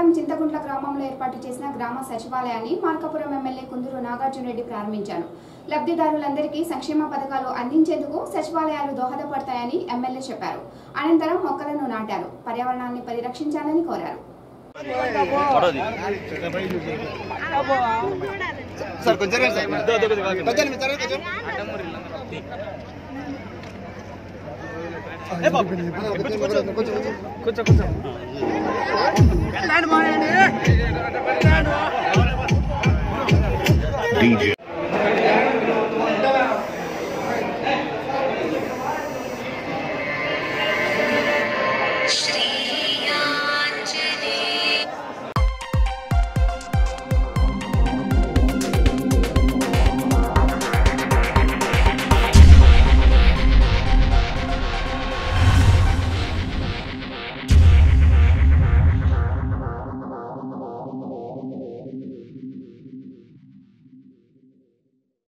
మండలం చింతగుంట్ల గ్రామంలో ఏర్పాటు చేసిన గ్రామ సచివాలయాన్ని మార్కాపురం ఎమ్మెల్యే కుందూరు నాగార్జున రెడ్డి ప్రారంభించారు లబ్ధిదారులందరికీ సంక్షేమ పథకాలు అందించేందుకు సచివాలయాలు దోహదపడతాయని ఎమ్మెల్యే చెప్పారు అనంతరం మొక్కలను నాటారు పర్యావరణాన్ని పరిరక్షించాలని కోరారు సార్ కొంచెం రండి సార్ కొంచెం మీ తర్వాత కొంచెం కొంచెం కొంచెం కొంచెం DJ